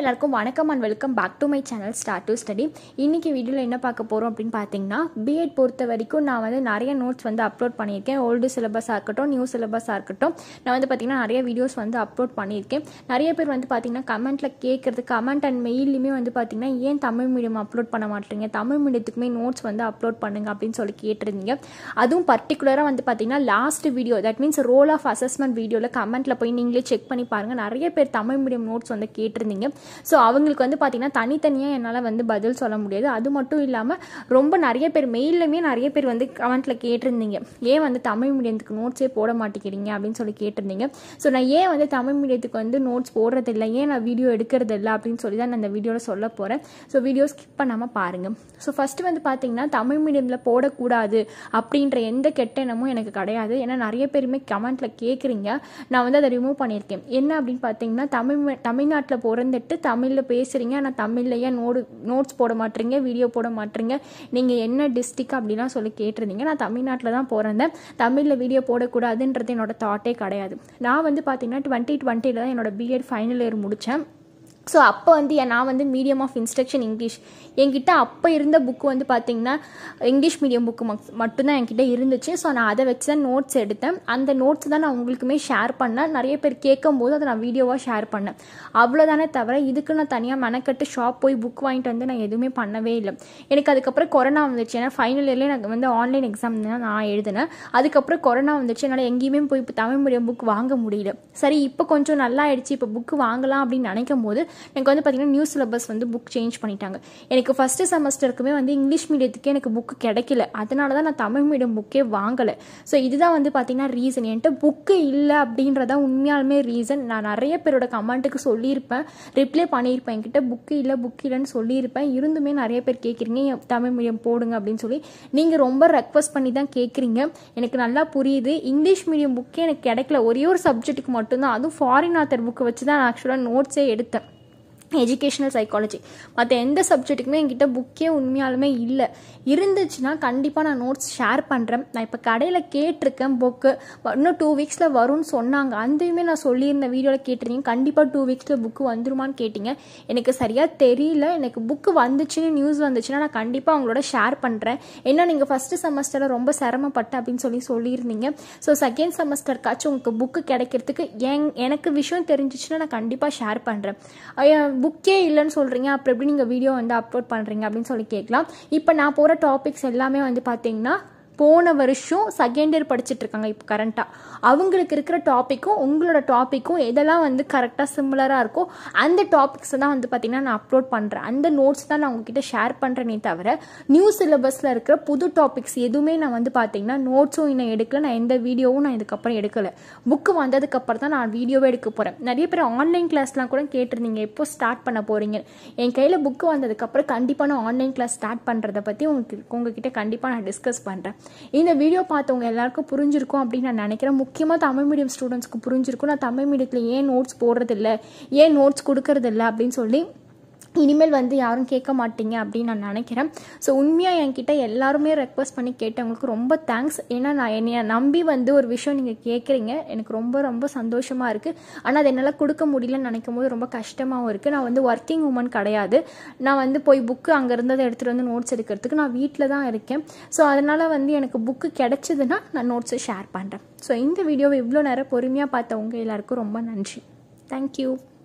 எல்லாருக்கும் வணக்கம் and welcome back to my channel start to study இன்றைக்கி வீடியோவில் என்ன பார்க்க போகிறோம் அப்படின்னு பார்த்தீங்கன்னா பிஎட் பொறுத்த வரைக்கும் நான் வந்து நிறைய நோட்ஸ் வந்து அப்லோட் பண்ணியிருக்கேன் ஓல்டு சிலபஸாக இருக்கட்டும் நியூ சிலபஸாக இருக்கட்டும் நான் வந்து பார்த்திங்கன்னா நிறைய வீடியோஸ் வந்து அப்லோட் பண்ணியிருக்கேன் நிறைய பேர் வந்து பார்த்திங்கன்னா கமெண்ட்டில் கேட்குறது கமெண்ட் அண்ட் மெயிலுமே வந்து பார்த்திங்கன்னா ஏன் தமிழ் மீடியம் அப்லோட் பண்ண மாட்டேறீங்க தமிழ் மீடியத்துக்குமே நோட்ஸ் வந்து அப்லோட் பண்ணுங்க அப்படின்னு சொல்லி கேட்டிருந்தீங்க அதுவும் பர்டிகுலராக வந்து பார்த்திங்கன்னா last video that means role of assessment வீடியோவில் கமெண்ட்டில் போய் நீங்களே செக் பண்ணி பாருங்கள் நிறைய பேர் தமிழ் மீடியம் நோட்ஸ் வந்து கேட்டிருந்தீங்க ஸோ அவங்களுக்கு வந்து பார்த்திங்கன்னா தனித்தனியாக என்னால் வந்து பதில் சொல்ல முடியாது அது மட்டும் இல்லாமல் ரொம்ப நிறைய பேர் மெயிலுமே நிறைய பேர் வந்து கமெண்ட்டில் கேட்டிருந்தீங்க ஏன் வந்து தமிழ் மீடியத்துக்கு நோட்ஸே போட மாட்டேங்கிறீங்க அப்படின்னு சொல்லி கேட்டிருந்தீங்க ஸோ நான் ஏன் வந்து தமிழ் மீடியத்துக்கு வந்து நோட்ஸ் போடுறதில்ல ஏன் நான் வீடியோ எடுக்கிறது இல்லை அப்படின்னு சொல்லி தான் நான் இந்த வீடியோவில் சொல்ல போகிறேன் ஸோ வீடியோ ஸ்கிப் பண்ணாமல் பாருங்கள் ஸோ ஃபஸ்ட்டு வந்து பார்த்திங்கன்னா தமிழ் மீடியமில் போடக்கூடாது அப்படின்ற எந்த கெட்ட எண்ணமும் எனக்கு கிடையாது ஏன்னா நிறைய பேருமே கமெண்ட்டில் கேட்குறீங்க நான் வந்து அதை ரிமூவ் பண்ணியிருக்கேன் என்ன அப்படின்னு பார்த்தீங்கன்னா தமிழ் மீ- தமிழ்நாட்டில் பிறந்துட்டு தமிழில் பேசுகிறீங்க ஆனால் தமிழில் ஏன் நோடு நோட்ஸ் போட மாட்டீங்க வீடியோ போட மாட்டீங்க நீங்கள் என்ன டிஸ்ட்ரிக் அப்படிலாம் சொல்லி கேட்டிருந்தீங்க நான் தமிழ்நாட்டில் தான் பிறந்தேன் தமிழில் வீடியோ போடக்கூடாதுன்றது என்னோட தாட்டே கிடையாது நான் வந்து பார்த்தீங்கன்னா டுவெண்ட்டி டுவெண்ட்டியில் தான் என்னோட பிஎட் ஃபைனல் இயர் முடித்தேன் ஸோ அப்போ வந்து என் நான் வந்து மீடியம் ஆஃப் இன்ஸ்ட்ரக்ஷன் இங்கிலீஷ் என்கிட்ட அப்போ இருந்த புக்கு வந்து பார்த்தீங்கன்னா இங்கிலீஷ் மீடியம் புக்கு மட்டும்தான் என்கிட்ட இருந்துச்சு ஸோ நான் அதை வச்சு தான் நோட்ஸ் எடுத்தேன் அந்த நோட்ஸ் தான் நான் உங்களுக்குமே ஷேர் பண்ணேன் நிறைய பேர் கேட்கும்போது அதை நான் வீடியோவாக ஷேர் பண்ணேன் அவ்வளோதானே தவிர இதுக்கு நான் தனியாக மெனக்கட்டு ஷாப் போய் புக் வாங்கிட்டு வந்து நான் எதுவுமே பண்ணவே இல்லை எனக்கு அதுக்கப்புறம் கொரோனா வந்துச்சு ஏன்னா ஃபைனல் இயர்லேயே எனக்கு வந்து ஆன்லைன் எக்ஸாம் தான் நான் எழுதினேன் அதுக்கப்புறம் கொரோனா வந்துச்சு என்னால் எங்கேயுமே போய் இப்போ தமிழ் மீடியம் புக் வாங்க முடியல சரி இப்போ கொஞ்சம் நல்லா ஆயிடுச்சு இப்போ புக்கு வாங்கலாம் அப்படின்னு நினைக்கும் போது எனக்கு வந்து பார்த்தீங்கன்னா நியூ சிலபஸ் வந்து புக் சேஞ்ச் பண்ணிட்டாங்க எனக்கு ஃபஸ்ட்டு செமஸ்டருக்குமே வந்து இங்கிலீஷ் மீடியத்துக்கே எனக்கு புக்கு கிடைக்கல அதனால தான் நான் தமிழ் மீடியம் புக்கே வாங்கலை ஸோ இதுதான் வந்து பார்த்தீங்கன்னா ரீசன் என்கிட்ட புக்கு இல்லை அப்படின்றதா உண்மையாலுமே ரீசன் நான் நிறைய பேரோட கமெண்ட்டுக்கு சொல்லியிருப்பேன் ரிப்ளை பண்ணியிருப்பேன் என்கிட்ட புக்கு இல்லை புக்கு இல்லைன்னு சொல்லியிருப்பேன் இருந்துமே நிறைய பேர் கேட்குறீங்க "ஏன் தமிழ் மீடியம் போடுங்க அப்படின்னு சொல்லி நீங்கள் ரொம்ப ரெக்வஸ்ட் பண்ணி தான் கேட்குறீங்க எனக்கு நல்லா புரியுது இங்கிலீஷ் மீடியம் புக்கே எனக்கு கிடைக்கல ஒரே ஒரு சப்ஜெக்ட்டுக்கு மட்டும்தான் அதுவும் ஃபாரின் ஆத்தர் புக்கை வச்சு தான் நான் ஆக்சுவலாக நோட்ஸே எடுத்தேன் எஜுகேஷனல் சைக்காலஜி மற்ற எந்த சப்ஜெக்ட்டுக்குமே என்கிட்ட புக்கே உண்மையாலுமே இல்லை இருந்துச்சுன்னா கண்டிப்பாக நான் நோட்ஸ் ஷேர் பண்ணுறேன் நான் இப்போ கடையில் கேட்டிருக்கேன் புக்கு இன்னும் டூ வீக்ஸில் வரும்னு சொன்னாங்க அதையுமே நான் சொல்லியிருந்த வீடியோவில் கேட்டிருந்தீங்க கண்டிப்பாக டூ வீக்ஸில் புக்கு வந்துருமான்னு கேட்டிங்க எனக்கு சரியாக தெரியல எனக்கு புக்கு வந்துச்சுன்னு நியூஸ் வந்துச்சுன்னா நான் கண்டிப்பாக அவங்களோட ஷேர் பண்ணுறேன் ஏன்னா நீங்கள் ஃபஸ்ட்டு செமஸ்டரில் ரொம்ப சிரமப்பட்டேன் அப்படின்னு சொல்லி சொல்லியிருந்தீங்க ஸோ செகண்ட் செமஸ்டருக்காச்சும் உங்களுக்கு புக்கு கிடைக்கிறதுக்கு என் எனக்கு விஷயம் தெரிஞ்சிச்சுன்னா நான் கண்டிப்பாக ஷேர் பண்ணுறேன் புக்கே இல்லைன்னு சொல்கிறீங்க அப்புறம் எப்படி நீங்கள் வீடியோ வந்து அப்லோட் பண்ணுறீங்க அப்படின்னு சொல்லி கேட்கலாம் இப்போ நான் போகிற டாபிக்ஸ் எல்லாமே வந்து பார்த்தீங்கன்னா போன வருஷம் செகண்ட் இயர் படிச்சுட்டு இருக்காங்க இப்போ கரண்ட்டாக அவங்களுக்கு இருக்கிற டாப்பிக்கும் உங்களோட டாப்பிக்கும் எதெல்லாம் வந்து கரெக்டாக சிமிலராக இருக்கோ அந்த டாபிக்ஸை தான் வந்து பார்த்திங்கன்னா நான் அப்லோட் பண்ணுறேன் அந்த நோட்ஸ் தான் நான் உங்ககிட்ட ஷேர் பண்ணுறேனே தவிர நியூ சிலபஸில் இருக்கிற புது டாபிக்ஸ் எதுவுமே நான் வந்து பார்த்தீங்கன்னா நோட்ஸும் இன்னும் எடுக்கல நான் எந்த வீடியோவும் நான் இதுக்கப்புறம் எடுக்கலை புக்கு வந்ததுக்கப்புறம் தான் நான் வீடியோவே எடுக்க போகிறேன் நிறைய பேர் ஆன்லைன் கிளாஸ்லாம் கூட கேட்டிருந்தீங்க எப்போ ஸ்டார்ட் பண்ண போகிறீங்க என் கையில் புக்கு வந்ததுக்கப்புறம் கண்டிப்பாக நான் ஆன்லைன் கிளாஸ் ஸ்டார்ட் பண்ணுறதை பற்றி உங்களுக்கு உங்ககிட்ட கண்டிப்பாக நான் டிஸ்கஸ் பண்ணுறேன் இந்த வீடியோ பார்த்தவங்க எல்லாருக்கும் புரிஞ்சிருக்கும் அப்படின்னு நான் நினைக்கிறேன் முக்கியமாக தமிழ் மீடியம் ஸ்டூடெண்ட்ஸ்க்கு புரிஞ்சிருக்கும் நான் தமிழ் மீடியத்தில் ஏன் நோட்ஸ் போடுறதில்ல ஏன் நோட்ஸ் கொடுக்கறதில்ல அப்படின்னு சொல்லி இனிமேல் வந்து யாரும் கேட்க மாட்டீங்க அப்படின்னு நான் நினைக்கிறேன் ஸோ உண்மையாக என்கிட்ட எல்லாருமே ரெக்வஸ்ட் பண்ணி கேட்டவங்களுக்கு ரொம்ப தேங்க்ஸ் ஏன்னா நான் என்னைய நம்பி வந்து ஒரு விஷயம் நீங்கள் கேட்குறீங்க எனக்கு ரொம்ப ரொம்ப சந்தோஷமாக இருக்குது ஆனால் அது என்னால் கொடுக்க முடியலன்னு நினைக்கும் போது ரொம்ப கஷ்டமாகவும் இருக்குது நான் வந்து ஒர்க்கிங் உமன் கிடையாது நான் வந்து போய் புக்கு அங்கே இருந்ததை எடுத்துகிட்டு வந்து நோட்ஸ் எடுக்கிறதுக்கு நான் வீட்டில் தான் இருக்கேன் ஸோ அதனால் வந்து எனக்கு புக்கு கிடைச்சதுன்னா நான் நோட்ஸை ஷேர் பண்ணுறேன் ஸோ இந்த வீடியோவை இவ்வளோ நேரம் பொறுமையாக பார்த்தவங்க எல்லாருக்கும் ரொம்ப நன்றி தேங்க்யூ